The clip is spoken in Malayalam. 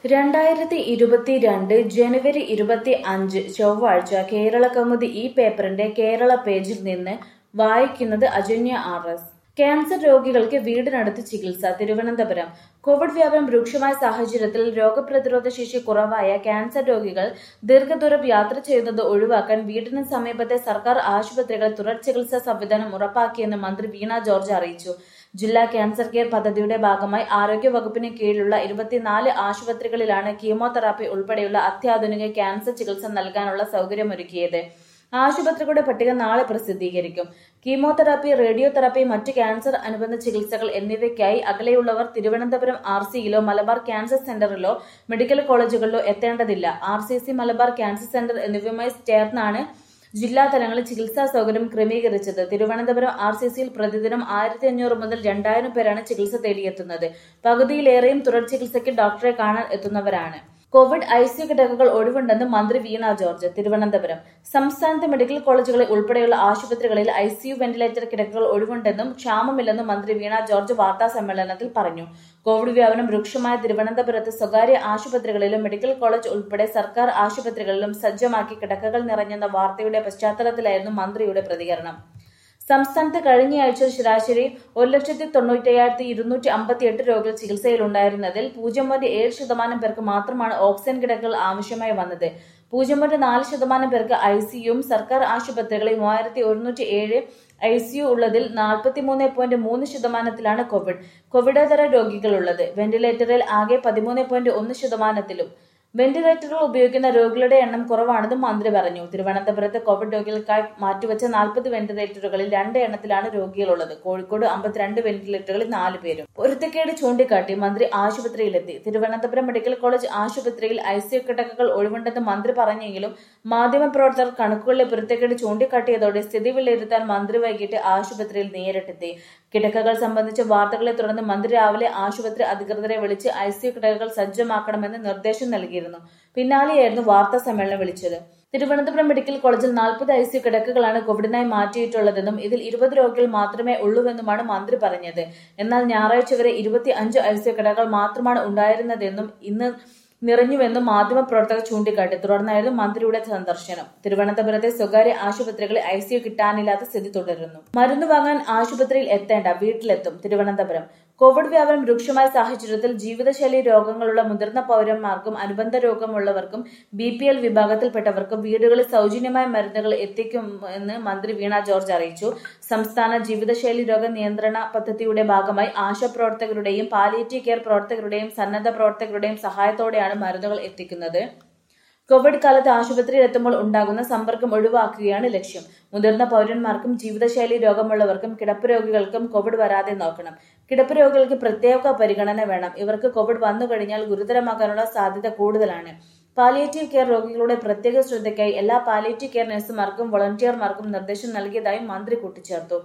രണ്ടായിരത്തി ഇരുപത്തിരണ്ട് ജനുവരി ഇരുപത്തി അഞ്ച് ചൊവ്വാഴ്ച കേരള കൗമുദി ഈ പേപ്പറിന്റെ കേരള പേജിൽ നിന്ന് വായിക്കുന്നത് അജന്യ ആർ എസ് ക്യാൻസർ രോഗികൾക്ക് വീടിനടുത്ത് ചികിത്സ തിരുവനന്തപുരം കോവിഡ് വ്യാപനം രൂക്ഷമായ സാഹചര്യത്തിൽ രോഗപ്രതിരോധ ശേഷി കുറവായ ക്യാൻസർ രോഗികൾ ദീർഘദൂരം യാത്ര ചെയ്യുന്നത് ഒഴിവാക്കാൻ വീടിന് സമീപത്തെ സർക്കാർ ആശുപത്രികൾ തുടർ ചികിത്സാ സംവിധാനം ഉറപ്പാക്കിയെന്ന് മന്ത്രി വീണ ജോർജ് അറിയിച്ചു ജില്ലാ ക്യാൻസർ കെയർ പദ്ധതിയുടെ ഭാഗമായി ആരോഗ്യ വകുപ്പിന് കീഴിലുള്ള ഇരുപത്തിനാല് ആശുപത്രികളിലാണ് കീമോതെറാപ്പി ഉൾപ്പെടെയുള്ള അത്യാധുനിക ക്യാൻസർ ചികിത്സ നൽകാനുള്ള സൗകര്യമൊരുക്കിയത് ആശുപത്രികളുടെ പട്ടിക നാളെ പ്രസിദ്ധീകരിക്കും കീമോതെറാപ്പി റേഡിയോതെറാപ്പി മറ്റു ക്യാൻസർ അനുബന്ധ ചികിത്സകൾ എന്നിവയ്ക്കായി അകലെയുള്ളവർ തിരുവനന്തപുരം ആർ സിയിലോ മലബാർ ക്യാൻസർ സെന്ററിലോ മെഡിക്കൽ കോളേജുകളിലോ എത്തേണ്ടതില്ല R C C Malabar cancer centre എന്നിവയുമായി ചേർന്നാണ് ജില്ലാ തലങ്ങളിൽ ചികിത്സാ സൗകര്യം ക്രമീകരിച്ചത് തിരുവനന്തപുരം ആർ സി സിയിൽ പ്രതിദിനം ആയിരത്തി അഞ്ഞൂറ് മുതൽ രണ്ടായിരം പേരാണ് ചികിത്സ തേടിയെത്തുന്നത് പകുതിയിലേറെയും തുടർ ചികിത്സയ്ക്ക് ഡോക്ടറെ കാണാൻ എത്തുന്നവരാണ് കോവിഡ് ഐസിയു കിടക്കകൾ ഒഴിവുണ്ടെന്ന് മന്ത്രി വീണ ജോർജ് തിരുവനന്തപുരം സംസ്ഥാനത്തെ മെഡിക്കൽ കോളേജുകളിൽ ഉൾപ്പെടെയുള്ള ആശുപത്രികളിൽ ഐസിയു വെന്റിലേറ്റർ കിടക്കകൾ ഒഴിവുണ്ടെന്നും ക്ഷാമമില്ലെന്നും മന്ത്രി വീണ ജോർജ് വാർത്താ സമ്മേളനത്തിൽ പറഞ്ഞു കോവിഡ് വ്യാപനം രൂക്ഷമായ തിരുവനന്തപുരത്ത് സ്വകാര്യ ആശുപത്രികളിലും മെഡിക്കൽ കോളേജ് ഉൾപ്പെടെ സർക്കാർ ആശുപത്രികളിലും സജ്ജമാക്കി കിടക്കകൾ നിറഞ്ഞെന്ന വാർത്തയുടെ പശ്ചാത്തലത്തിലായിരുന്നു മന്ത്രിയുടെ പ്രതികരണം സംസ്ഥാനത്ത് കഴിഞ്ഞയാഴ്ച ശരാശരി ഒരു ലക്ഷത്തി തൊണ്ണൂറ്റയ്യായിരത്തി ഇരുന്നൂറ്റി അമ്പത്തി എട്ട് രോഗികൾ ചികിത്സയിലുണ്ടായിരുന്നതിൽ പൂജ്യം പോയിന്റ് ഏഴ് ശതമാനം പേർക്ക് മാത്രമാണ് ഓക്സിജൻ കിടക്കകൾ ആവശ്യമായി വന്നത് പൂജ്യം പോയിന്റ് നാല് ശതമാനം പേർക്ക് ഐ സിയും സർക്കാർ ആശുപത്രികളിൽ മൂവായിരത്തി ഒരുന്നൂറ്റി ഏഴ് ഐ സിയു ഉള്ളതിൽ നാൽപ്പത്തി മൂന്ന് പോയിന്റ് മൂന്ന് ശതമാനത്തിലാണ് കോവിഡ് കോവിഡേതര രോഗികളുള്ളത് വെന്റിലേറ്ററിൽ ആകെ പതിമൂന്ന് പോയിന്റ് ഒന്ന് ശതമാനത്തിലും വെന്റിലേറ്ററുകൾ ഉപയോഗിക്കുന്ന രോഗികളുടെ എണ്ണം കുറവാണെന്നും മന്ത്രി പറഞ്ഞു തിരുവനന്തപുരത്ത് കോവിഡ് രോഗികൾക്കായി മാറ്റിവെച്ച നാൽപ്പത് വെന്റിലേറ്ററുകളിൽ രണ്ട് എണ്ണത്തിലാണ് രോഗികളുള്ളത് കോഴിക്കോട് അമ്പത്തിരണ്ട് വെന്റിലേറ്ററുകളിൽ നാല് പേരും പൊരുത്തക്കേട് ചൂണ്ടിക്കാട്ടി മന്ത്രി ആശുപത്രിയിലെത്തി തിരുവനന്തപുരം മെഡിക്കൽ കോളേജ് ആശുപത്രിയിൽ ഐസിയു കിടക്കകൾ ഒഴിവുണ്ടെന്ന് മന്ത്രി പറഞ്ഞെങ്കിലും മാധ്യമപ്രവർത്തകർ കണക്കുകളിലെ പൊരുത്തക്കേട് ചൂണ്ടിക്കാട്ടിയതോടെ സ്ഥിതി വിലയിരുത്താൻ മന്ത്രി വൈകിട്ട് ആശുപത്രിയിൽ നേരിട്ടെത്തി കിടക്കകൾ സംബന്ധിച്ച വാർത്തകളെ തുടർന്ന് മന്ത്രി രാവിലെ ആശുപത്രി അധികൃതരെ വിളിച്ച് ഐസിയു കിടക്കകൾ സജ്ജമാക്കണമെന്ന് നിർദ്ദേശം നൽകിയിരുന്നു പിന്നാലെയായിരുന്നു വാർത്താ സമ്മേളനം വിളിച്ചത് തിരുവനന്തപുരം മെഡിക്കൽ കോളേജിൽ നാൽപ്പത് ഐസിയു കിടക്കകളാണ് കോവിഡിനായി മാറ്റിയിട്ടുള്ളതെന്നും ഇതിൽ ഇരുപത് രോഗികൾ മാത്രമേ ഉള്ളൂവെന്നുമാണ് മന്ത്രി പറഞ്ഞത് എന്നാൽ ഞായറാഴ്ച വരെ ഇരുപത്തി അഞ്ച് ഐസിയു കിടക്കകൾ മാത്രമാണ് ഉണ്ടായിരുന്നതെന്നും ഇന്ന് നിറഞ്ഞുവെന്നും മാധ്യമപ്രവർത്തകർ ചൂണ്ടിക്കാട്ടി തുടർന്നായിരുന്നു മന്ത്രിയുടെ സന്ദർശനം തിരുവനന്തപുരത്തെ സ്വകാര്യ ആശുപത്രികളിൽ ഐസിയു കിട്ടാനില്ലാത്ത സ്ഥിതി തുടരുന്നു മരുന്ന് വാങ്ങാൻ ആശുപത്രിയിൽ എത്തേണ്ട വീട്ടിലെത്തും തിരുവനന്തപുരം കോവിഡ് വ്യാപനം രൂക്ഷമായ സാഹചര്യത്തിൽ ജീവിതശൈലി രോഗങ്ങളുള്ള മുതിർന്ന പൗരന്മാർക്കും അനുബന്ധ രോഗമുള്ളവർക്കും ബി പി എൽ വിഭാഗത്തിൽപ്പെട്ടവർക്കും വീടുകളിൽ സൗജന്യമായ മരുന്നുകൾ എത്തിക്കുമെന്ന് മന്ത്രി വീണ ജോർജ് അറിയിച്ചു സംസ്ഥാന ജീവിതശൈലി രോഗ നിയന്ത്രണ പദ്ധതിയുടെ ഭാഗമായി ആശാപ്രവർത്തകരുടെയും പാലിയേറ്റീവ് കെയർ പ്രവർത്തകരുടെയും സന്നദ്ധ പ്രവർത്തകരുടെയും സഹായത്തോടെയാണ് മരുന്നുകൾ എത്തിക്കുന്നത് കോവിഡ് കാലത്ത് ആശുപത്രിയിൽ എത്തുമ്പോൾ ഉണ്ടാകുന്ന സമ്പർക്കം ഒഴിവാക്കുകയാണ് ലക്ഷ്യം മുതിർന്ന പൗരന്മാർക്കും ജീവിതശൈലി രോഗമുള്ളവർക്കും കിടപ്പ് രോഗികൾക്കും കോവിഡ് വരാതെ നോക്കണം കിടപ്പ് രോഗികൾക്ക് പ്രത്യേക പരിഗണന വേണം ഇവർക്ക് കോവിഡ് വന്നു കഴിഞ്ഞാൽ ഗുരുതരമാകാനുള്ള സാധ്യത കൂടുതലാണ് പാലിയേറ്റീവ് കെയർ രോഗികളുടെ പ്രത്യേക ശ്രദ്ധയ്ക്കായി എല്ലാ പാലിയേറ്റീവ് കെയർ നഴ്സുമാർക്കും വോളണ്ടിയർമാർക്കും നിർദ്ദേശം നൽകിയതായും മന്ത്രി കൂട്ടിച്ചേർത്തു